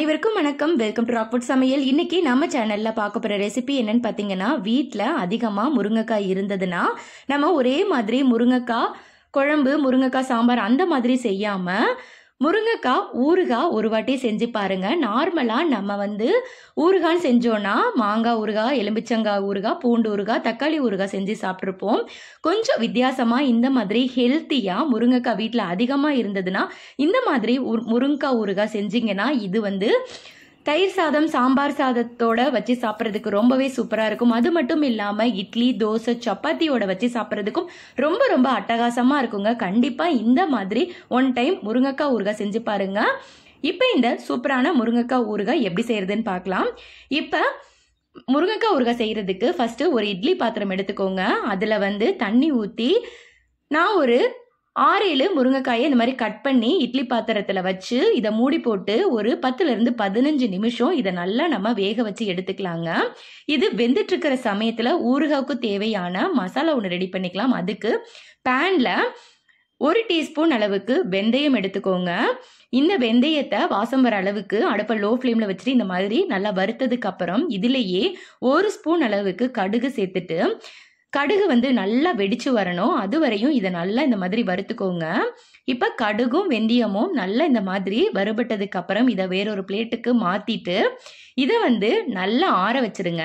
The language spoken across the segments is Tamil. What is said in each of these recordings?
அனைவருக்கும் வணக்கம் வெல்கம் டு ராக்வுட் சமையல் இன்னைக்கு நம்ம சேனல்ல பார்க்க போற ரெசிபி என்னன்னு பார்த்தீங்கன்னா வீட்டில் அதிகமாக முருங்கைக்காய் இருந்ததுன்னா நம்ம ஒரே மாதிரி முருங்கைக்காய் குழம்பு முருங்கைக்காய் சாம்பார் அந்த மாதிரி செய்யாம முருங்கைக்காய் ஊறுகாய் ஒரு வாட்டி செஞ்சு பாருங்க நார்மலாக நம்ம வந்து ஊறுகான்னு செஞ்சோன்னா மாங்காய் ஊறுகாய் எலும்பிச்சங்காய் ஊறுகாய் பூண்டு ஊறுகாய் தக்காளி ஊறுகாய் செஞ்சு சாப்பிட்ருப்போம் கொஞ்சம் வித்தியாசமாக இந்த மாதிரி ஹெல்த்தியாக முருங்கைக்காய் வீட்டில் அதிகமாக இருந்ததுன்னா இந்த மாதிரி உரு- முருங்கைக்காய் ஊறுகாய் செஞ்சீங்கன்னா இது வந்து தயிர் சாதம் சாம்பார் சாதத்தோட வச்சு சாப்பிட்றதுக்கு ரொம்பவே சூப்பராக இருக்கும் அது மட்டும் இல்லாமல் இட்லி தோசை சப்பாத்தியோட வச்சு சாப்பிட்றதுக்கும் ரொம்ப ரொம்ப அட்டகாசமாக இருக்குங்க கண்டிப்பாக இந்த மாதிரி ஒன் டைம் முருங்கைக்காய் ஊறுகாய் செஞ்சு பாருங்க இப்போ இந்த சூப்பரான முருங்கைக்காய் ஊறுகாய் எப்படி செய்யறதுன்னு பார்க்கலாம் இப்போ முருங்கைக்காய் ஊறுகாய் செய்யறதுக்கு ஃபர்ஸ்ட் ஒரு இட்லி பாத்திரம் எடுத்துக்கோங்க அதில் வந்து தண்ணி ஊற்றி நான் ஒரு ஆறு ஏழு முருங்கைக்காயை இந்த மாதிரி கட் பண்ணி இட்லி பாத்திரத்தில் வச்சு இதை மூடி போட்டு ஒரு பத்துலேருந்து பதினஞ்சு நிமிஷம் இதை நல்லா நம்ம வேக வச்சு எடுத்துக்கலாங்க இது வெந்துட்டு இருக்கிற சமயத்தில் ஊறுகாய்க்கு தேவையான மசாலா ஒன்று ரெடி பண்ணிக்கலாம் அதுக்கு பேனில் ஒரு டீஸ்பூன் அளவுக்கு வெந்தயம் எடுத்துக்கோங்க இந்த வெந்தயத்தை வாசம் வர அளவுக்கு அடுப்பை லோ ஃப்ளேமில் வச்சுட்டு இந்த மாதிரி நல்லா வறுத்ததுக்கு அப்புறம் இதுலேயே ஒரு ஸ்பூன் அளவுக்கு கடுகு சேர்த்துட்டு கடுகு வந்து நல்லா வெடிச்சு வரணும் அது வரையும் இதை நல்லா இந்த மாதிரி வறுத்துக்கோங்க இப்போ கடுகும் வெந்தயமும் நல்லா இந்த மாதிரி வறுபட்டதுக்கு அப்புறம் இதை வேறொரு பிளேட்டுக்கு மாற்றிட்டு இதை வந்து நல்லா ஆற வச்சிருங்க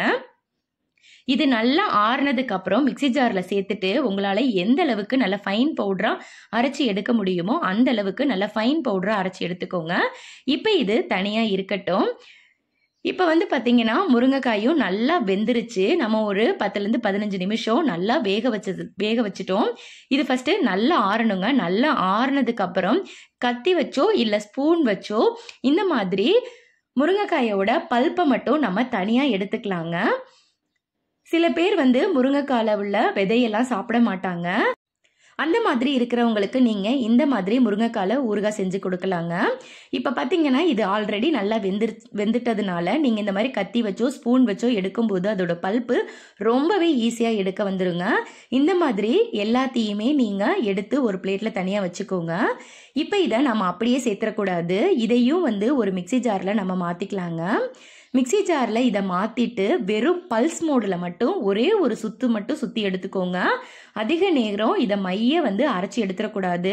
இது நல்லா ஆறுனதுக்கு அப்புறம் மிக்ஸி ஜாரில் சேர்த்துட்டு உங்களால் எந்த அளவுக்கு நல்ல ஃபைன் பவுடராக அரைச்சி எடுக்க முடியுமோ அந்த அளவுக்கு நல்ல ஃபைன் பவுடராக அரைச்சி எடுத்துக்கோங்க இப்போ இது தனியாக இருக்கட்டும் இப்போ வந்து பார்த்தீங்கன்னா முருங்கைக்காயும் நல்லா வெந்துருச்சு நம்ம ஒரு பத்துலேருந்து பதினஞ்சு நிமிஷம் நல்லா வேக வச்சது வேக வச்சுட்டோம் இது ஃபஸ்ட்டு நல்லா ஆறணுங்க நல்லா ஆறுனதுக்கு அப்புறம் கத்தி வச்சோ இல்லை ஸ்பூன் வச்சோ இந்த மாதிரி முருங்கைக்காயோட பல்ப்பை மட்டும் நம்ம தனியாக எடுத்துக்கலாங்க சில பேர் வந்து முருங்கைக்கால உள்ள விதையெல்லாம் சாப்பிட மாட்டாங்க அந்த மாதிரி இருக்கிறவங்களுக்கு நீங்கள் இந்த மாதிரி முருங்கைக்கால ஊறுகாய் செஞ்சு கொடுக்கலாங்க இப்போ பார்த்தீங்கன்னா இது ஆல்ரெடி நல்லா வெந்துரு வெந்துட்டதுனால நீங்கள் இந்த மாதிரி கத்தி வச்சோ ஸ்பூன் வச்சோ எடுக்கும்போது அதோட பல்ப்பு ரொம்பவே ஈஸியாக எடுக்க வந்துருங்க இந்த மாதிரி எல்லாத்தையுமே நீங்கள் எடுத்து ஒரு பிளேட்டில் தனியாக வச்சுக்கோங்க இப்போ இதை நம்ம அப்படியே சேர்த்துடக்கூடாது இதையும் வந்து ஒரு மிக்ஸி ஜாரில் நம்ம மாற்றிக்கலாங்க மிக்ஸி ஜாரில் இதை மாற்றிட்டு வெறும் பல்ஸ் மோடில் மட்டும் ஒரே ஒரு சுத்து மட்டும் சுற்றி எடுத்துக்கோங்க அதிக நேரம் இதை மைய வந்து அரைச்சி எடுத்துடக்கூடாது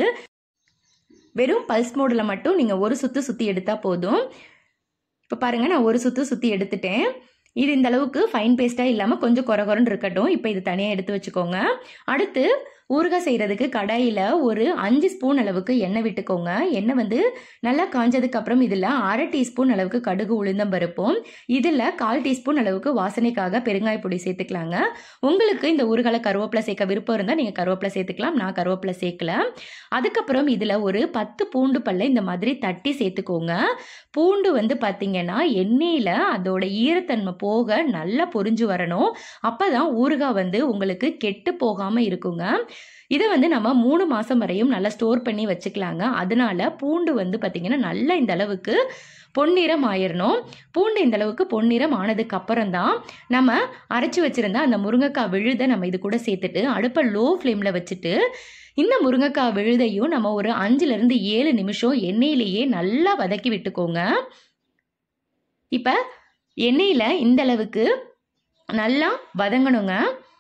வெறும் பல்ஸ் மோடில் மட்டும் நீங்கள் ஒரு சுத்து சுற்றி எடுத்தால் போதும் இப்போ பாருங்கள் நான் ஒரு சுத்து சுற்றி எடுத்துட்டேன் இது இந்த அளவுக்கு ஃபைன் பேஸ்ட்டாக இல்லாமல் கொஞ்சம் குறை குறைன்னு இருக்கட்டும் இப்போ இது தனியாக எடுத்து வச்சுக்கோங்க அடுத்து ஊறுகாய் செய்கிறதுக்கு கடாயில் ஒரு அஞ்சு ஸ்பூன் அளவுக்கு எண்ணெய் விட்டுக்கோங்க எண்ணெய் வந்து நல்லா காஞ்சதுக்கு அப்புறம் இதில் அரை டீஸ்பூன் அளவுக்கு கடுகு உளுந்தம் பருப்பும் இதில் கால் டீஸ்பூன் அளவுக்கு வாசனைக்காக பெருங்காய பொடி சேர்த்துக்கலாங்க உங்களுக்கு இந்த ஊறுகால கருவேப்பிலை சேர்க்க விருப்பம் இருந்தால் நீங்கள் கருவேப்பிலை சேர்த்துக்கலாம் நான் கருவேப்பிலை சேர்க்கல அதுக்கப்புறம் இதில் ஒரு பத்து பூண்டு பல்ல இந்த மாதிரி தட்டி சேர்த்துக்கோங்க பூண்டு வந்து பார்த்தீங்கன்னா எண்ணெயில் அதோட ஈரத்தன்மை போக நல்லா பொரிஞ்சு வரணும் அப்போ தான் ஊறுகாய் வந்து உங்களுக்கு கெட்டு போகாமல் இருக்குங்க இதை வந்து நம்ம மூணு மாதம் வரையும் நல்லா ஸ்டோர் பண்ணி வச்சுக்கலாங்க அதனால பூண்டு வந்து பார்த்திங்கன்னா நல்லா இந்த அளவுக்கு பொன்னிறம் ஆயிரணும் பூண்டு இந்த அளவுக்கு பொன்னிறம் ஆனதுக்கு அப்புறம் தான் நம்ம அரைச்சி வச்சிருந்த அந்த முருங்கைக்காய் விழுதை நம்ம இது கூட சேர்த்துட்டு அடுப்பை லோ ஃப்ளேமில் வச்சுட்டு இந்த முருங்கைக்காய் விழுதையும் நம்ம ஒரு அஞ்சுலேருந்து ஏழு நிமிஷம் எண்ணெயிலேயே நல்லா வதக்கி விட்டுக்கோங்க இப்போ எண்ணெயில் இந்த அளவுக்கு நல்லா வதங்கணுங்க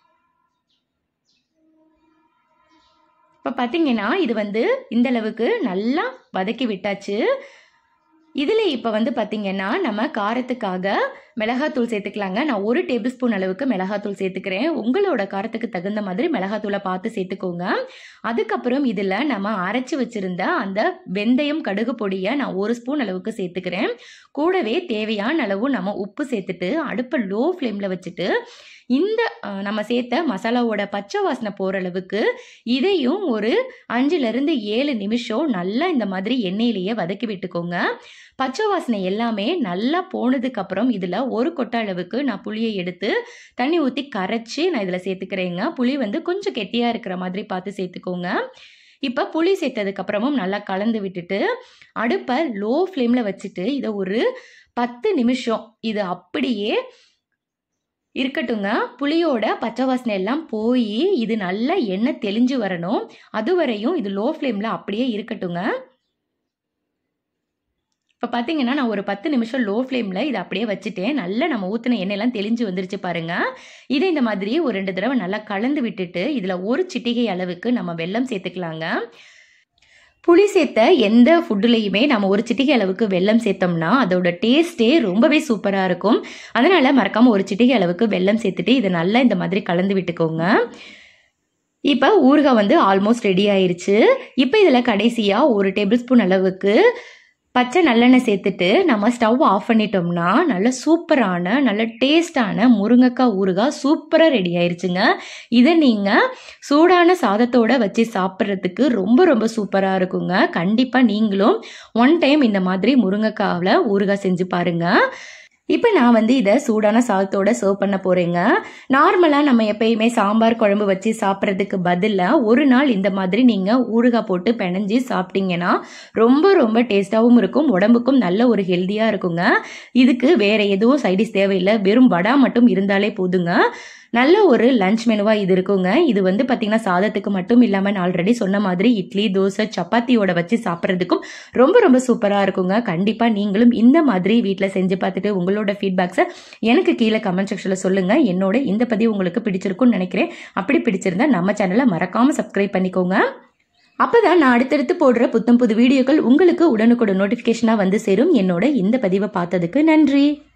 இப்போ பார்த்தீங்கன்னா இது வந்து இந்த அளவுக்கு நல்லா வதக்கி விட்டாச்சு இதில் இப்போ வந்து பார்த்தீங்கன்னா நம்ம காரத்துக்காக மிளகாத்தூள் சேர்த்துக்கலாங்க நான் ஒரு டேபிள் ஸ்பூன் அளவுக்கு மிளகாத்தூள் சேர்த்துக்கிறேன் உங்களோட காரத்துக்கு தகுந்த மாதிரி மிளகாத்தூளை பார்த்து சேர்த்துக்கோங்க அதுக்கப்புறம் இதில் நம்ம அரைச்சி வச்சிருந்த அந்த வெந்தயம் கடுகு பொடியை நான் ஒரு ஸ்பூன் அளவுக்கு சேர்த்துக்கிறேன் கூடவே தேவையான அளவு நம்ம உப்பு சேர்த்துட்டு அடுப்பை லோ ஃப்ளேமில் வச்சுட்டு இந்த அஹ், நம்ம சேர்த்த மசாலாவோட பச்சை வாசனை போகிற அளவுக்கு இதையும் ஒரு அஞ்சுலேருந்து ஏழு நிமிஷம் நல்லா இந்த மாதிரி எண்ணெயிலேயே வதக்கி விட்டுக்கோங்க பச்சை வாசனை எல்லாமே நல்லா போனதுக்கு அப்புறம் இதில் ஒரு கொட்டை அளவுக்கு நான் புளியை எடுத்து தண்ணி ஊற்றி கரைச்சி நான் இதில் சேர்த்துக்கிறேங்க புளி வந்து கொஞ்சம் கெட்டியாக இருக்கிற மாதிரி பார்த்து சேர்த்துக்கோங்க இப்போ புளி சேர்த்ததுக்கு அப்புறமும் நல்லா கலந்து விட்டுட்டு அடுப்பை லோ ஃப்ளேமில் வச்சுட்டு இதை ஒரு பத்து நிமிஷம் இது அப்படியே இருக்கட்டுங்க புளியோட பச்சை வாசனை எல்லாம் போய் இது நல்லா எண்ணெய் தெளிஞ்சு வரணும் அது வரையும் இது லோ ஃப்ளேமில் அப்படியே இருக்கட்டுங்க இப்போ பார்த்தீங்கன்னா நான் ஒரு பத்து நிமிஷம் லோ ஃப்ளேமில் இதை அப்படியே வச்சுட்டேன் நல்லா நம்ம ஊற்றின எண்ணெயெல்லாம் தெளிஞ்சு வந்துருச்சு பாருங்க இதை இந்த மாதிரி ஒரு ரெண்டு தடவை நல்லா கலந்து விட்டுட்டு இதில் ஒரு சிட்டிகை அளவுக்கு நம்ம வெல்லம் சேர்த்துக்கலாங்க புளி சேர்த்த எந்த ஃபுட்டுலேயுமே நம்ம ஒரு சிட்டிகை அளவுக்கு வெல்லம் சேர்த்தோம்னா அதோட டேஸ்ட்டே ரொம்பவே சூப்பராக இருக்கும் அதனால் மறக்காமல் ஒரு சிட்டிகை அளவுக்கு வெல்லம் சேர்த்துட்டு இதை நல்லா இந்த மாதிரி கலந்து விட்டுக்கோங்க இப்போ ஊறுகாய் வந்து ஆல்மோஸ்ட் ரெடி ஆயிருச்சு இப்போ இதில் கடைசியாக ஒரு டேபிள் ஸ்பூன் அளவுக்கு பச்சை நல்லெண்ணெய் சேர்த்துட்டு நம்ம ஸ்டவ் ஆஃப் பண்ணிட்டோம்னா நல்ல சூப்பரான நல்ல டேஸ்டான முருங்கைக்காய் ஊறுகாய் சூப்பராக ரெடி ஆயிருச்சுங்க இதை நீங்கள் சூடான சாதத்தோட வச்சு சாப்பிட்றதுக்கு ரொம்ப ரொம்ப சூப்பராக இருக்குங்க கண்டிப்பாக நீங்களும் ஒன் டைம் இந்த மாதிரி முருங்கைக்காவில் ஊறுகாய் செஞ்சு பாருங்கள் இப்போ நான் வந்து இதை சூடான சாதத்தோட சர்வ் பண்ண போகிறேங்க நார்மலாக நம்ம எப்பயுமே சாம்பார் குழம்பு வச்சு சாப்பிட்றதுக்கு பதிலாக ஒரு நாள் இந்த மாதிரி நீங்கள் ஊறுகாய் போட்டு பிணைஞ்சி சாப்பிட்டீங்கன்னா ரொம்ப ரொம்ப டேஸ்ட்டாகவும் இருக்கும் உடம்புக்கும் நல்ல ஒரு ஹெல்த்தியாக இருக்குங்க இதுக்கு வேற எதுவும் சைடிஷ் தேவையில்லை வெறும் வடா மட்டும் இருந்தாலே போதுங்க நல்ல ஒரு லஞ்ச் மெனுவாக இது இருக்குங்க இது வந்து பார்த்திங்கன்னா சாதத்துக்கு மட்டும் இல்லாமல் நான் ஆல்ரெடி சொன்ன மாதிரி இட்லி தோசை சப்பாத்தியோட வச்சு சாப்பிட்றதுக்கும் ரொம்ப ரொம்ப சூப்பராக இருக்குங்க கண்டிப்பாக நீங்களும் இந்த மாதிரி வீட்டில் செஞ்சு பார்த்துட்டு உங்களோட ஃபீட்பேக்ஸை எனக்கு கீழே கமெண்ட் செக்ஷனில் சொல்லுங்கள் என்னோட இந்த பதிவு உங்களுக்கு பிடிச்சிருக்கும்னு நினைக்கிறேன் அப்படி பிடிச்சிருந்தா நம்ம சேனலை மறக்காமல் சப்ஸ்கிரைப் பண்ணிக்கோங்க அப்பதான் நான் அடுத்தடுத்து போடுற புத்தம் புது வீடியோக்கள் உங்களுக்கு உடனுக்குடன் நோட்டிஃபிகேஷனாக வந்து சேரும் என்னோட இந்த பதிவை பார்த்ததுக்கு நன்றி